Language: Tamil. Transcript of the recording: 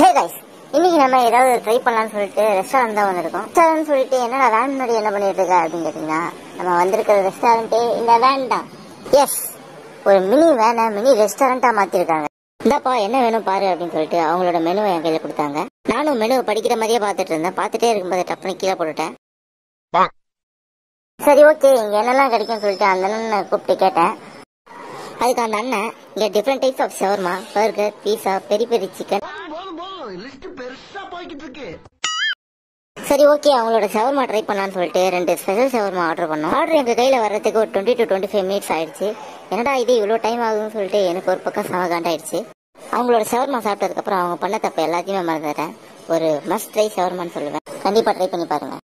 ஹே கைஸ் இன்னைக்கு நம்ம ஏதாவது ட்ரை பண்ணலாம்னு சொல்லிட்டு ரெஸ்டாரண்ட் தான் வந்திருக்கோம் ரெஸ்டாரண்ட் சொல்லிட்டு என்னடா வேன் முன்னாடி என்ன பண்ணிட்டு இருக்க அப்படின்னு கேட்டீங்கன்னா நம்ம வந்திருக்கிற ரெஸ்டாரண்ட்டே இந்த வேன் தான் எஸ் ஒரு மினி வேனை மினி ரெஸ்டாரண்டா மாத்திருக்காங்க இந்தாப்பா என்ன வேணும் பாரு அப்படின்னு சொல்லிட்டு அவங்களோட மெனுவை என் கையில கொடுத்தாங்க நானும் மெனுவை படிக்கிற மாதிரியே பார்த்துட்டு இருந்தேன் பார்த்துட்டே இருக்கும்போது டப்புனு கீழே போட்டுட்டேன் சரி ஓகே இங்க என்னெல்லாம் கிடைக்கும்னு சொல்லிட்டு அந்த அண்ணனை கூப்பிட்டு கேட்டேன் அதுக்கு அந்த அண்ணன் இங்க different types of shawarma burger pizza peri peri chicken போதும் போதும் லிஸ்ட் பெருசா போய்கிட்டு இருக்கு சரி ஓகே அவங்களோட ஷவர்மா ட்ரை பண்ணலாம்னு சொல்லிட்டு ரெண்டு ஸ்பெஷல் ஷவர்மா ஆர்டர் பண்ணோம் ஆர்டர் எங்க கையில வர்றதுக்கு ஒரு twenty two twenty five minutes ஆயிடுச்சு என்னடா இது இவ்வளோ டைம் ஆகுதுன்னு சொல்லிட்டு எனக்கு ஒரு பக்கம் சமகாண்டாயிடுச்சு அவங்களோட ஷவர்மா சாப்பிட்டதுக்கு அப்புறம் அவங்க பண்ண தப்பு எல்லாத்தையுமே மறந்துட்டேன் ஒரு மஸ்ட் ட்ரை ஷவர்மான்னு சொல்லுவேன் கண்டிப்பா ட்ரை பண்ணி பாருங்க